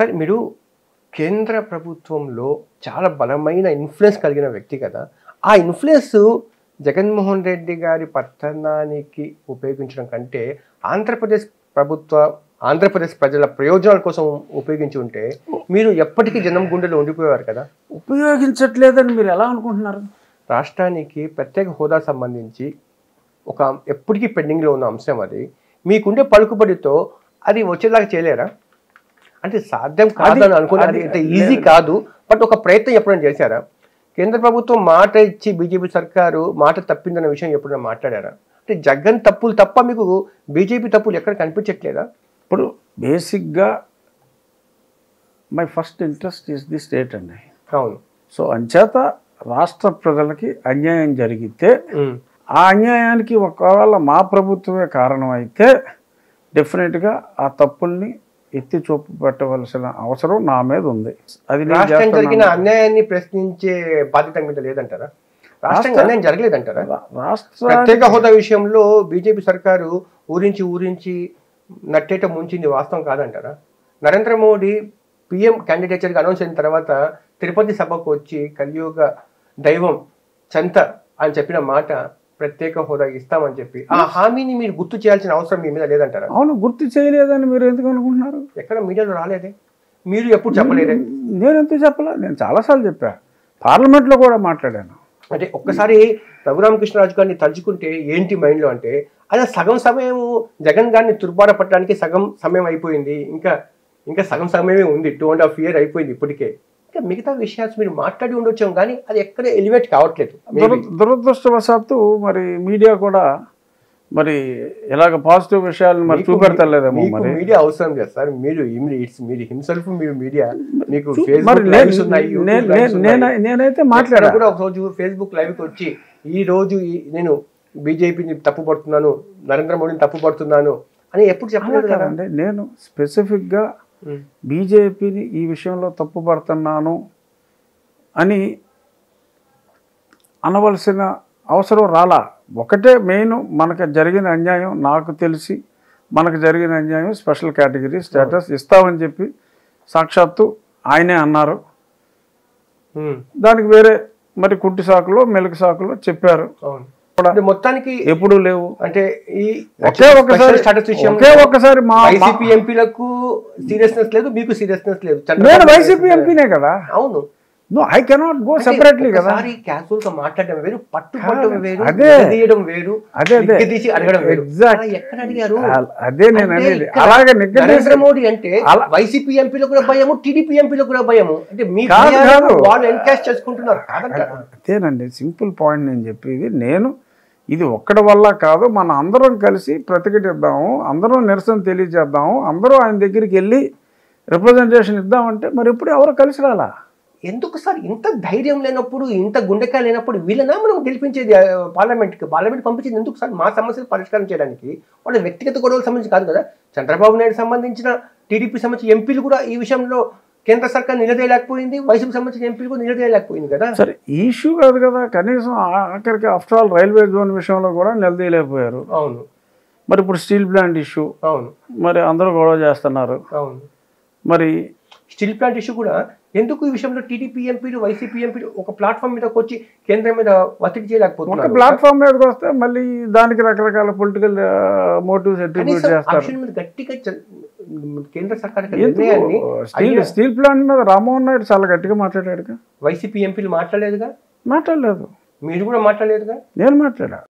సరే మీరు కేంద్ర ప్రభుత్వంలో చాలా బలమైన ఇన్ఫ్లుయెన్స్ కలిగిన వ్యక్తి కదా ఆ ఇన్ఫ్లుయెన్స్ జగన్మోహన్ రెడ్డి గారి పతనానికి ఉపయోగించడం కంటే ఆంధ్రప్రదేశ్ ప్రభుత్వ ఆంధ్రప్రదేశ్ ప్రజల ప్రయోజనాల కోసం ఉపయోగించి ఉంటే మీరు ఎప్పటికీ జనం గుండెలో ఉండిపోయేవారు కదా ఉపయోగించట్లేదని మీరు ఎలా అనుకుంటున్నారు రాష్ట్రానికి ప్రత్యేక హోదా సంబంధించి ఒక ఎప్పటికీ పెండింగ్లో ఉన్న అంశం అది మీకుండే పలుకుబడితో అది వచ్చేలాగా చేయలేరా అంటే సాధ్యం కాదని అనుకుని అది అంత ఈజీ కాదు బట్ ఒక ప్రయత్నం ఎప్పుడైనా చేశారా కేంద్ర ప్రభుత్వం మాట ఇచ్చి బీజేపీ సర్కారు మాట తప్పిందన్న విషయం ఎప్పుడైనా మాట్లాడారా అంటే జగన్ తప్పులు తప్ప మీకు బీజేపీ తప్పులు ఎక్కడ కనిపించట్లేదా ఇప్పుడు బేసిక్గా my first interest is the state అండి అవును సో అంచేత రాష్ట్ర ప్రజలకి అన్యాయం జరిగితే ఉమ్. ఆ అన్యాయానికి ఒకవేళ మా ప్రభుత్వమే కారణం అయితే డెఫినెట్గా ఆ తప్పుల్ని ఎత్తి చూపు పెట్టవలసిన అవసరం నా మీద ఉంది అది నేను రాష్ట్రం చేస్తున్నాను. జరిగిన అన్యాయాన్ని ప్రశ్నించే బాధ్యత మీద లేదంటారా రాష్ట్రం అన్యాయం జరగలేదంటారా రా- రాష్ట్ర ప్రత్యేక హోదా విషయంలో బీజేపీ సర్కారు ఊరించి ఊరించి నట్టేట ముంచింది వాస్తవం కాదంటారా నరేంద్ర మోడీ పిఎం క్యాండిడేచర్గా అనౌన్స్ అయిన తర్వాత తిరుపతి సభకు వచ్చి కలియుగ దైవం చెంత అని చెప్పిన మాట ప్రత్యేక హోదా ఇస్తామని చెప్పి ఆ హామీని మీరు గుర్తు చేయాల్సిన అవసరం మీ మీద లేదంటారా అవును గుర్తు చేయలేదని మీరు ఎందుకు అనుకుంటున్నారు ఎక్కడ మీడియాలో రాలేదే మీరు ఎప్పుడు చెప్పలేదే నేను ఎందుకు చెప్పలే నేను చాలాసార్లు చెప్పా పార్లమెంట్లో కూడా మాట్లాడాను అంటే ఒక్కసారి రఘురామకృష్ణరాజు గారిని తలుచుకుంటే ఏంటి మైండ్లో అంటే అదే సగం సమయం జగన్ గారిని తుర్బార పట్టడానికి సగం సమయం అయిపోయింది ఇంకా ఇంకా సగం సమయమే ఉంది టూ అండ్ హాఫ్ ఇయర్ అయిపోయింది ఇప్పటికే ఇంకా మిగతా విషయాలు మీరు మాట్లాడి ఉండొచ్చాం కానీ అది ఎక్కడ ఎలివేట్ కావట్లేదు Maybe. దుర దురదృష్టవశాత్తు మరి మీడియా కూడా మరి ఇలాగ పాజిటివ్ విషయాలను మరి మీకు- చూపెడతలేదేమో మీకు మరి మీడియా అవసరం లేదు సార్ మీరు ఇమ్రి- ఇట్స్ మీరు హిమ్సెల్ఫ్ మీరు మీడియా మీకు చూ- ఫేస్బుక్ మరి నేను- లైవ్స్ ఉన్నాయి యూట్యూబ్ నేను- లైవ్స్ నేను- ఉన్నాయి. నేనైతే ఎక్కడ మాట్లాడా కూడా ఒక రోజు ఫేస్బుక్ లైవ్ కి వచ్చి ఈ రోజు ఈ- నేను బీజేపీని తప్పుపడుతున్నాను నరేంద్ర మోడీని తప్పుపడుతున్నాను అని ఎప్పుడు అలా చెప్పలేదు కదా కాదండి నేను స్పెసిఫిక్గా ఉమ్. బీజేపీని ఈ విషయంలో తప్పుపడుతున్నాను అని అనవలసిన అవసరం రాలా ఒకటే మెయిన్ మనకు జరిగిన అన్యాయం నాకు తెలిసి మనకు జరిగిన అన్యాయం స్పెషల్ కేటగిరీ స్టేటస్ ఇస్తామని చెప్పి సాక్షాత్తు ఆయనే అన్నారు ఉమ్. దానికి వేరే మరి కుట్టి సాకులో మెలుగు సాకులో చెప్పారు అవును అంటే మొత్తానికి ఎప్పుడూ లేవు అంటే ఈ ఒకే ఒక్కసారి స్టాటస్ విషయం ఒకే ఒక్కసారి మా మా- వైసీపీ ఎంపీలకు సీరియస్నెస్ లేదు మీకు సీరియస్నెస్ లేదు చంద్రబాబు నేను నాయుడు వైసీపీ ఎంపీనే కదా అవును no I cannot go separately కదా ఒకసారి క్యాజువల్ గా మాట్లాడడం వేరు పట్టుబట్టడం వేరు అదే. తీయడం వేరు అదే, అదే. నిగ్గదీసి అడగడం వేరు Exact. అలా ఎక్కడ అడిగారు అదే నేను అంటే అనేది ఇక్కడ అలాగే నిగ్గదీసి నరేంద్ర మోడీ అంటే అలా- వైసీపీ ఎంపీలకు కూడా భయము టీడీపీ ఎంపీలకు కూడా భయము అంటే మీ కాదు, భయాలను కాదు. వాళ్ళు ఎన్కాష్ చేసుకుంటున్నారు కాదంటారా అదేనండి సింపుల్ పాయింట్ నేను చెప్పేది నేను ఇది ఒక్కడి వల్ల కాదు మన అందరం కలిసి ప్రతిఘటిద్దాము అందరం నిరసన తెలియజేద్దాము అందరూ ఆయన దగ్గరికి వెళ్ళి రిప్రజెంటేషన్ ఇద్దామంటే మరి ఎప్పుడు ఎవరు కలిసి రాలా ఎందుకు సార్ ఇంత ధైర్యం లేనప్పుడు ఇంత గుండెకాయ లేనప్పుడు వీళ్ళనా మనం గెలిపించేది పార్లమెంట్కి పార్లమెంట్ పంపించేది ఎందుకు సార్ మా సమస్యలు పరిష్కారం చేయడానికి వాళ్ళ వ్యక్తిగత గొడవలకు సంబంధించి కాదు కదా చంద్రబాబు నాయుడు సంబంధించిన టీడీపీ సంబంధించిన ఎంపీలు కూడా ఈ విషయంలో కేంద్ర సర్కార్ నిలదీయలేకపోయింది వైసీపీ సంబంధించిన ఎంపీలు కూడా నిలదీయలేకపోయింది కదా సరే ఈ ఇష్యూ కాదు కదా కనీసం ఆ- ఆఖరికి ఆఫ్టర్ ఆల్ రైల్వే జోన్ విషయంలో కూడా నిలదీయలేకపోయారు అవును మరి ఇప్పుడు స్టీల్ ప్లాంట్ ఇష్యూ అవును మరి అందరూ గొడవ చేస్తున్నారు అవును మరి స్టీల్ ప్లాంట్ ఇష్యూ కూడా ఎందుకు ఈ విషయంలో టీడీపీ ఎంపీలు వైసీపీ ఎంపీలు ఒక ప్లాట్ఫామ్ మీదకి వచ్చి కేంద్రం మీద ఒత్తిడి ఒక చేయలేకపోతున్నారు ప్లాట్ఫామ్ మీదకి వస్తే మళ్ళీ దానికి రకరకాల పొలిటికల్ మోటివ్స్ అట్రిబ్యూట్ కనీసం ఆ చేస్తారు విషయం మీద గట్టిగా చ- కేంద్ర సర్కార్ యొక్క ఎందుకు? నిర్ణయాన్ని స్టీల్ స్టీల్ ప్లాంట్ మీద రామ్మోహన్ నాయుడు చాలా గట్టిగా మాట్లాడాడుగా వైసీపీ ఎంపీలు మాట్లాడలేదుగా మాట్లాడలేదు మీరు కూడా మాట్లాడలేదుగా నేను మాట్లాడా